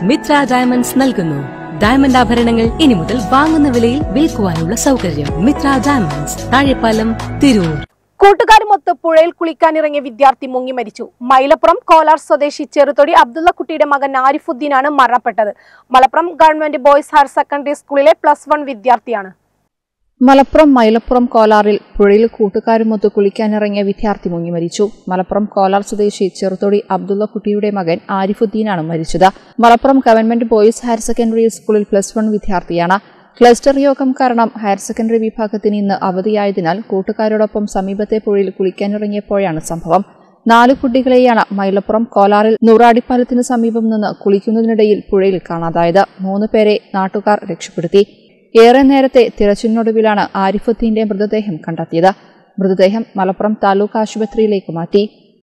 Mitra diamonds നൽകുന്നു diamond ആഭരണങ്ങൾ ഇനി മുതൽ വാങ്ങുന്ന വിലയിൽ വിൽക്കുവാനുള്ള സൗകര്യം മിത്ര ഡയമണ്ട്സ് താഴെപ്പാലം തിരൂർ കൂട്ടുകാരുമൊത്ത് പുഴയിൽ കുളിക്കാനിറങ്ങിയ വിദ്യാർത്ഥി മുങ്ങി മരിച്ചു മൈലപ്പുറം കോലാർ സ്വദേശി ചെറുതൊടി അബ്ദുള്ളക്കുട്ടിയുടെ മകൻ ആരിഫുദ്ദീനാണ് മരണപ്പെട്ടത് Malappuram government boys higher secondary സ്കൂളിലെ പ്ലസ് വൺ വിദ്യാർത്ഥിയാണ് മലപ്പുറം മൈലപ്പുറം കോലാറിൽ പുഴയിൽ കൂട്ടുകാരുമൊത്ത് കുളിക്കാനിറങ്ങിയ വിദ്യാർത്ഥി മുങ്ങി മരിച്ചു മലപ്പുറം കോലാർ സ്വദേശി ചെറുതൊടി അബ്ദുള്ള കുട്ടിയുടെ മകൻ ആരിഫുദ്ദീനാണ് മരിച്ചത് Malappuram government boys higher secondary സ്കൂളിൽ പ്ലസ് വൺ വിദ്യാർത്ഥിയാണ് ക്ലസ്റ്റർ യോഗം കാരണം ഹയർ സെക്കൻഡറി വിഭാഗത്തിന് ഇന്ന് അവധിയായതിനാൽ കൂട്ടുകാരോടൊപ്പം സമീപത്തെ പുഴയിൽ കുളിക്കാനിറങ്ങിയപ്പോഴാണ് സംഭവം നാല് കുട്ടികളെയാണ് മൈലപ്പുറം കോലാറിൽ നൂറാടിപ്പാലത്തിന് സമീപം നിന്ന് കുളിക്കുന്നതിനിടയിൽ പുഴയിൽ കാണാതായത് മൂന്ന് പേരെ നാട്ടുകാർ രക്ഷപ്പെടുത്തി ഏറെ നേരത്തെ തിരച്ചിലിനൊടുവിലാണ് ആരിഫുദ്ദീന്റെ മൃതദേഹം കണ്ടെത്തിയത് മൃതദേഹം മലപ്പുറം താലൂക്ക് ആശുപത്രിയിലേക്ക് മാറ്റി